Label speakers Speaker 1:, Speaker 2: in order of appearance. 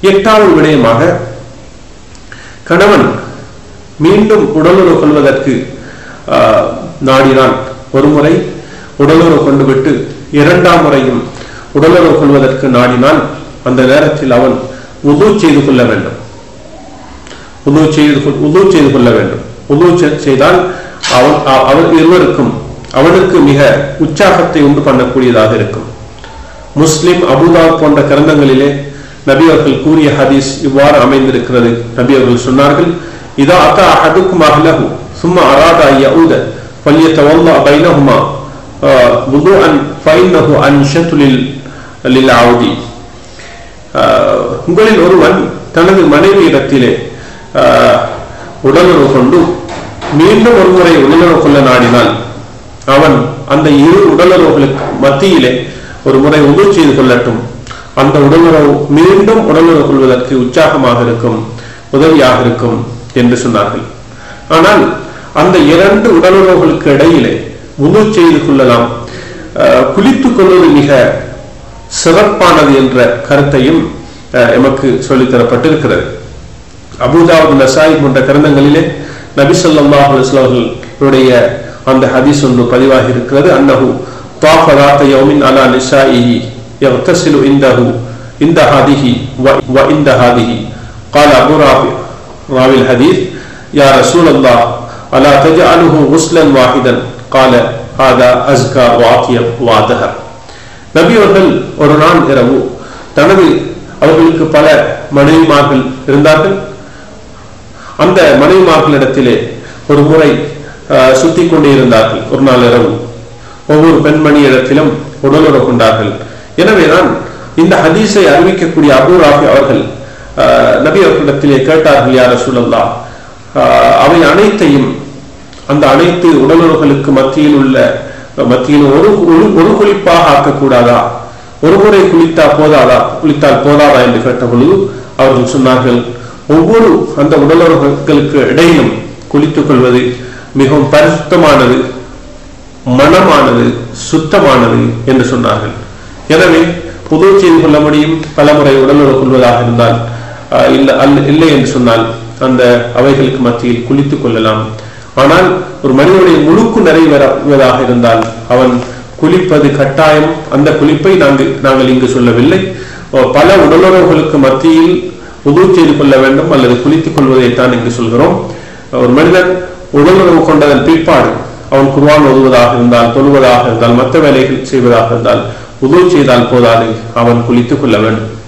Speaker 1: எட்டாவது விடயமாக கணவன் மீண்டும் உடலுறவு கொள்வதற்கு ஆஹ், நாடினான் ஒருமுறை உடலுறவு கொண்டு விட்டு இரண்டாம் முறையும் உடலுறவு கொள்வதற்கு நாடினால் அந்த நேரத்தில் அவன் உது செய்து கொள்ள வேண்டும் உது செய்து கொள்- உது செய்து கொள்ள வேண்டும் உது செ- செய்தால் அவன் அ- அவர் இருவருக்கும் அவனுக்கு மிக உற்சாகத்தை உண்டு பண்ணக்கூடியதாக இருக்கும் முஸ்லிம் அபுதா போன்ற கிரந்தங்களிலே நபி அவர்கள் கூறிய ஹதீஸ் இவ்வாறு அமைந்திருக்கிறது நபி அவர்கள் சொன்னார்கள் இதா அத்தா அஹதுக்கும் அஹ்லஹு சும்மா அராதா யஊத ஃபல்யத்தவல்லா பைனஹுமா வுதுஅன் ஃபைன்னஹு அன்ஷத்து லில் லில் ஆவுதி ஆஹ், உங்களில் ஒருவன் தனது மனைவி இடத்திலே ஆஹ், உடலுறவு கொண்டு மீண்டும் ஒருமுறை உடலுறவு கொள்ள நாடினால் அவன் அந்த இரு உடலுறவுகளுக்கு மத்தியிலே ஒரு முறை உதவு செய்து கொள்ளட்டும் அந்த உடலுறவு மீண்டும் உடலுறவு கொள்வதற்கு உற்சாகமாக இருக்கும் உதவியாக இருக்கும் என்று சொன்னார்கள் ஆனால் அந்த இரண்டு உடலுறவுகளுக்கு இடையிலே உதவு செய்து கொள்ளலாம் ஆஹ், குளித்துக் கொள்வது மிக சிறப்பானது என்ற கருத்தையும் அஹ், எமக்கு சொல்லித் தரப்பட்டிருக்கிறது அபுதாவுத் நசாய் போன்ற கிரந்தங்களிலே நபி ஸல்லல்லாஹு அலைஹி வஸல்லம் அவர்களுடைய அந்த ஹதீஸ் ஒன்று பதிவாகி இருக்கிறது அன்னஹு طاف ذات يوم على نسائه يغتسل عنده عند هذه و- وعند هذه قال أبو رافع راوي الحديث يا رسول الله ألا تجعله غسلا واحدا قال هذا أزكى وأطيب وأطهر நபி அவர்கள் ஒரு நாள் இரவு தனது அவர்களுக்கு பல மனைவிமார்கள் இருந்தார்கள் அந்த மனைவிமார்களிடத்திலே ஒரு முறை ஆஹ், சுத்திக் கொண்டே இருந்தார்கள் ஒரு நாள் இரவு ஒவ்வொரு பெண்மணி இடத்திலும் உடலுறவு கொண்டார்கள் எனவேதான் இந்த ஹதீஸை அறிவிக்கக்கூடிய அபூ ராஃபி அவர்கள் ஆஹ், நபி அவர்களிடத்திலே கேட்டார்கள் யார் ரசூலல்லா ஆஹ், அவை அனைத்தையும் அந்த அனைத்து உடலுறவுகளுக்கு மத்தியில் உள்ள மத்தியில் ஒரு ஒரு ஒரு குளிப்பாக ஆக்கக்கூடாதா ஒரு முறை குளித்தா போதாதா குளித்தால் போதாதா என்று கேட்ட பொழுது அவர்கள் சொன்னார்கள் ஒவ்வொரு அந்த உடலுறவுகளுக்கு இடையிலும் குளித்துக் கொள்வது மிகவும் பரிசுத்தமானது மனமானது சுத்தமானது என்று சொன்னார்கள் எனவே புது செய்து கொள்ள முடியும் பலமுறை உடலுறவு கொள்வதாக இருந்தால் ஆஹ், இல்ல அல்ல- இல்லை என்று சொன்னால் அந்த அவைகளுக்கு மத்தியில் குளித்துக் கொள்ளலாம் ஆனால் ஒரு மனிதனுடைய முழுக்கு நிறைவேறுவதாக இருந்தால் அவன் குளிப்பது கட்டாயம் அந்த குளிப்பை நாங்கள் நாங்கள் இங்கு சொல்லவில்லை ஓ, பல உடலுறவுகளுக்கு மத்தியில் உதவு செய்து கொள்ள வேண்டும் அல்லது குளித்துக் கொள்வதைத்தான் இங்கு சொல்கிறோம் ஒரு மனிதன் உடலுறவு கொண்டதன் பிற்பாடு அவன் குர்ஆன் ஓதுவதாக இருந்தால் தொழுவதாக இருந்தால் மற்ற வேலைகள் செய்வதாக இருந்தால் உதவு செய்தால் போதாது அவன் குளித்துக் கொள்ள வேண்டும்